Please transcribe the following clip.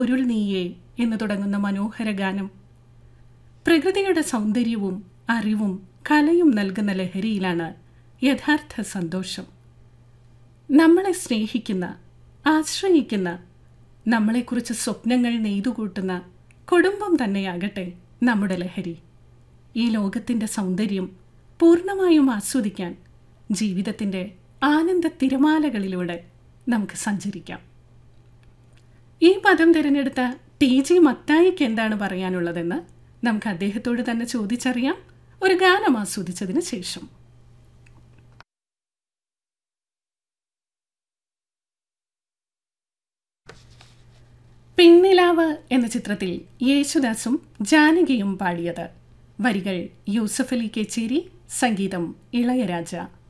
ഉരുൾ നീയേ എന്ന് തുടങ്ങുന്ന മനോഹര ഗാനം പ്രകൃതിയുടെ സൗന്ദര്യവും അറിവും കലയും നൽകുന്ന ലഹരിയിലാണ് യഥാർത്ഥ സന്തോഷം നമ്മളെ സ്നേഹിക്കുന്ന ആശ്രയിക്കുന്ന നമ്മളെക്കുറിച്ച് സ്വപ്നങ്ങൾ നെയ്തുകൂട്ടുന്ന കുടുംബം തന്നെയാകട്ടെ നമ്മുടെ ലഹരി ഈ ലോകത്തിൻ്റെ സൗന്ദര്യം പൂർണ്ണമായും ആസ്വദിക്കാൻ ജീവിതത്തിൻ്റെ ആനന്ദ തിരമാലകളിലൂടെ നമുക്ക് സഞ്ചരിക്കാം ഈ പദം തിരഞ്ഞെടുത്ത ടി ജി മത്തായിക്ക് എന്താണ് പറയാനുള്ളതെന്ന് നമുക്ക് അദ്ദേഹത്തോട് തന്നെ ചോദിച്ചറിയാം ഒരു ഗാനം ആസ്വദിച്ചതിന് ശേഷം പിന്നിലാവ് എന്ന ചിത്രത്തിൽ യേശുദാസും ജാനകിയും പാടിയത് വരികൾ യൂസഫ് അലി കേച്ചേരി സംഗീതം ഇളയരാജ